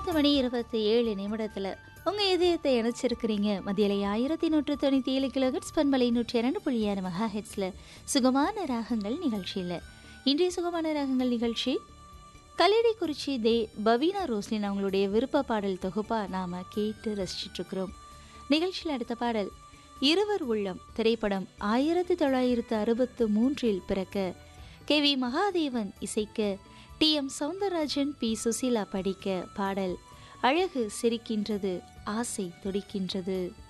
பத்து மணி இருபத்தி ஏழு நிமிடத்தில் உங்கள் இதயத்தை இணைச்சிருக்கிறீங்க மதியலை ஆயிரத்தி நூற்று தொண்ணூற்றி ஏழு கிலோஹெட்ஸ் பண்பலை நூற்றி இரண்டு புள்ளி ஆறு மெகா ஹெட்ஸில் சுகமான ராகங்கள் நிகழ்ச்சியில் இன்றைய சுகமான ராகங்கள் நிகழ்ச்சி கல்லடிக்குறிச்சி தே பவீனா ரோஸ்லின் அவங்களுடைய விருப்ப பாடல் தொகுப்பாக நாம் கேட்டு ரசிச்சிட்ருக்கிறோம் நிகழ்ச்சியில் அடுத்த பாடல் இருவர் உள்ளம் திரைப்படம் ஆயிரத்தி தொள்ளாயிரத்து அறுபத்து மூன்றில் பிறக்க கே வி மகாதேவன் இசைக்க T M Soundararajan P Susheela படிக்க பாடல் அழகு சிரிக்கின்றது ஆசை துடிக்கின்றது